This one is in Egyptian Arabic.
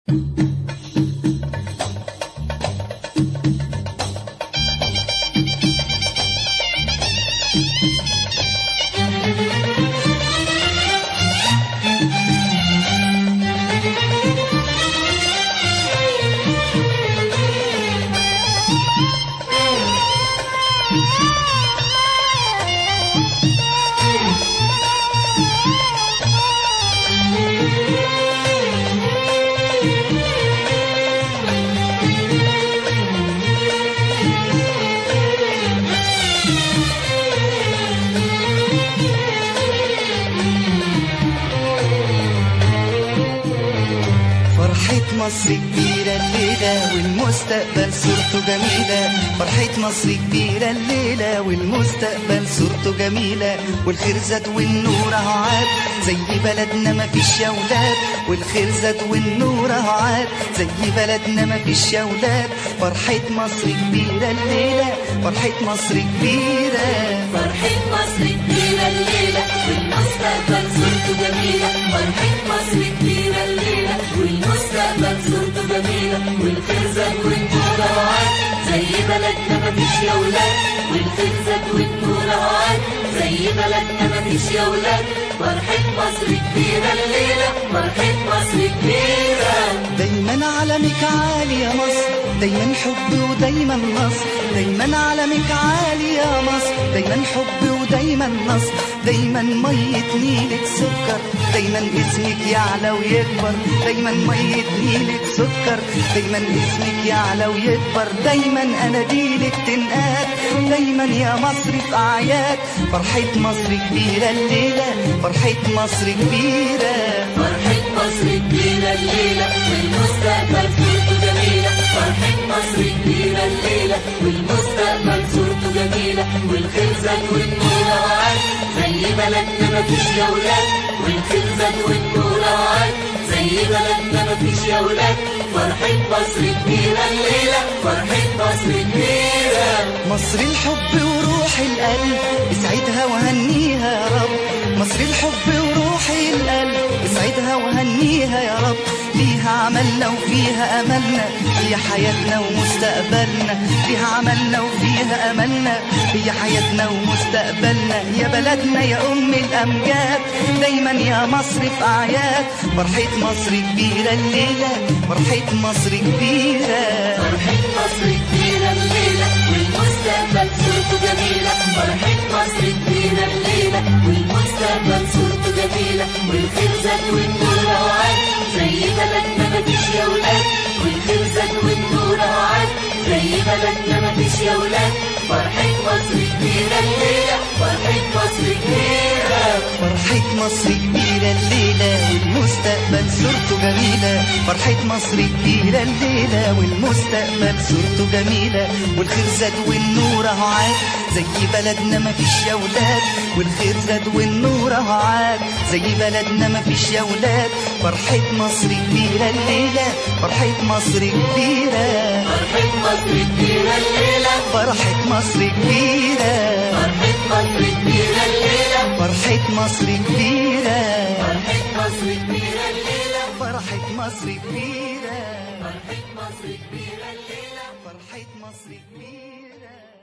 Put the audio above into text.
فرحة مصر كبيرة الليلة والمستقبل صورته جميلة فرحة مصر كبيرة الليلة والمستقبل صورته جميلة والخير زاد والنور اهو عاد زي بلدنا مفيش يا ولاد والخير زاد والنور اهو عاد زي بلدنا مفيش يا ولاد فرحة مصر كبيرة الليلة فرحة مصر كبيرة فرحة مصر كبيرة الليلة والمستقبل صورته جميلة فرحة مصر كبيرة الليلة والمستقبل صورته جميلة والخير زاد والنور عاد زي بلدنا مفيش يا ولاد والخير زاد والنور عاد زي بلدنا مفيش يا ولاد فرحة مصر كبيرة الليلة فرحة مصر كبيرة دايما علمك عالي يا مصر دايما حب ودايما نصر دايما علمك عالي يا مصر دايما حب ودايما نصر دايما مية نيلك سكر دايما اسمك يعلى ويكبر دايما مية نيلك سكر دايما اسمك يعلى ويكبر دايما اناديلك تنقاد دايما يا مصر في اعياد فرحة مصر كبيرة الليلة فرحة مصر كبيرة فرحة مصر كبيرة الليلة والمستقبل صورته جميلة فرحة مصر كبيرة الليلة والمستقبل صورته جميلة والخير زاد والنور عاد زي بلدنا مفيش يا ولاد والخير زاد والنور عاد زي بلدنا مفيش يا ولاد فرحة مصر كبيرة الليلة فرحة مصر كبيرة مصر الحب وروح القلب اسعدها وهنيها يا رب مصر الحب وروح القلب اسعدها وهنيها يا رب فيها عملنا وفيها املنا هي حياتنا ومستقبلنا فيها عملنا وفيها املنا هي حياتنا ومستقبلنا يا بلدنا يا ام الامجاد دايما يا مصر في اعياد فرحة مصر كبيرة الليلة فرحة مصر كبيرة فرحة مصر كبيرة الليلة والمستقبل صورته جميلة فرحة مصر كبيرة الليلة والمستقبل صورته جميلة والخير زاد والنور عاد زي بلدنا مفيش يا ولاد والخير زاد والنور عاد زي بلدنا مفيش يا ولاد فرحة مصر كبيرة الليلة فرحة مصر كبيرة فرحة مصر كبيرة الليلة والمستقبل صورته جميلة فرحة مصر كبيرة الليلة والمستقبل صورته جميلة والخير زاد والنور اهو عاد زي بلدنا مفيش يا ولاد والخير زاد والنور اهو عاد زي بلدنا مفيش يا ولاد فرحة مصر كبيرة الليلة فرحة مصر كبيرة فرحة مصر كبيرة الليلة فرحة مصر كبيرة فرحة مصر كبيرة الليلة فرحة مصر كبيرة فرحة مصر كبيرة الليلة فرحة مصر كبيرة فرحة مصر كبيرة الليلة فرحة مصر كبيرة